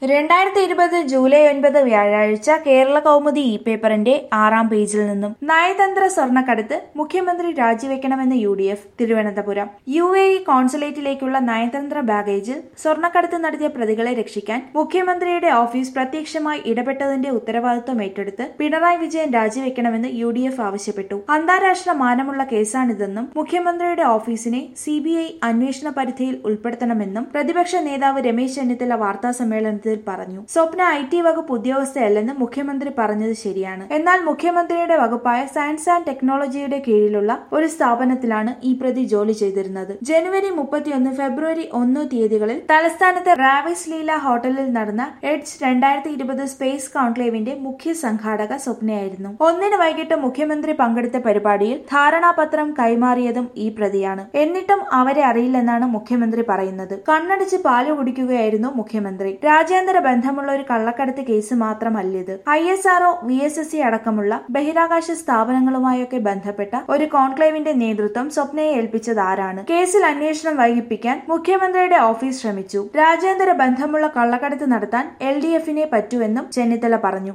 രണ്ടായിരത്തി ഇരുപത് ജൂലൈ ഒൻപത് വ്യാഴാഴ്ച കേരള കൗമുദി ഇ പേപ്പറിന്റെ ആറാം പേജിൽ നിന്നും നയതന്ത്ര സ്വർണ്ണക്കടത്ത് മുഖ്യമന്ത്രി രാജിവെക്കണമെന്ന് U D F Thiruvananthapuram U A E കോൺസുലേറ്റിലേക്കുള്ള നയതന്ത്ര ബാഗേജിൽ സ്വർണ്ണക്കടത്ത് നടത്തിയ പ്രതികളെ രക്ഷിക്കാൻ മുഖ്യമന്ത്രിയുടെ ഓഫീസ് പ്രത്യക്ഷമായി ഇടപെട്ടതിന്റെ ഉത്തരവാദിത്വം ഏറ്റെടുത്ത് പിണറായി വിജയൻ രാജിവെക്കണമെന്ന് യു ഡി എഫ് ആവശ്യപ്പെട്ടു അന്താരാഷ്ട്ര മാനമുള്ള കേസാണിതെന്നും മുഖ്യമന്ത്രിയുടെ ഓഫീസിനെ സി ബി ഐ അന്വേഷണ പരിധിയിൽ ഉൾപ്പെടുത്തണമെന്നും പ്രതിപക്ഷ നേതാവ് രമേശ് ചെന്നിത്തല വാർത്താ സമ്മേളനത്തിൽ പറഞ്ഞു സ്വപ്ന ഐ ടി വകുപ്പ് ഉദ്യോഗസ്ഥയല്ലെന്ന് മുഖ്യമന്ത്രി പറഞ്ഞത് ശരിയാണ് എന്നാൽ മുഖ്യമന്ത്രിയുടെ വകുപ്പായ സയൻസ് ആൻഡ് ടെക്നോളജിയുടെ കീഴിലുള്ള ഒരു സ്ഥാപനത്തിലാണ് ഈ പ്രതി ജോലി ചെയ്തിരുന്നത് ജനുവരി മുപ്പത്തിയൊന്ന് ഫെബ്രുവരി ഒന്ന് തീയതികളിൽ തലസ്ഥാനത്തെ റാവിസ് ലീല ഹോട്ടലിൽ നടന്ന എഡ്സ് രണ്ടായിരത്തി ഇരുപത് സ്പേസ് കോൺക്ലേവിന്റെ മുഖ്യ സംഘാടക സ്വപ്നയായിരുന്നു ഒന്നിന് വൈകിട്ട് മുഖ്യമന്ത്രി പങ്കെടുത്ത പരിപാടിയിൽ ധാരണാപത്രം കൈമാറിയതും ഈ പ്രതിയാണ് എന്നിട്ടും അവരെ അറിയില്ലെന്നാണ് മുഖ്യമന്ത്രി പറയുന്നത് കണ്ണടിച്ച് പാല് കുടിക്കുകയായിരുന്നു മുഖ്യമന്ത്രി രാജ്യാന്തര ബന്ധമുള്ള ഒരു കള്ളക്കടത്ത് കേസ് മാത്രമല്ലിത് I S R O V S S C അടക്കമുള്ള ബഹിരാകാശ സ്ഥാപനങ്ങളുമായൊക്കെ ബന്ധപ്പെട്ട ഒരു കോൺക്ലേവിന്റെ നേതൃത്വം സ്വപ്നയെ ഏൽപ്പിച്ചത് ആരാണ് കേസിൽ അന്വേഷണം വൈകിപ്പിക്കാൻ മുഖ്യമന്ത്രിയുടെ ഓഫീസ് ശ്രമിച്ചു രാജ്യാന്തര ബന്ധമുള്ള കള്ളക്കടത്ത് നടത്താൻ എൽ ഡി എഫിനെ പറ്റുമെന്നും ചെന്നിത്തല പറഞ്ഞു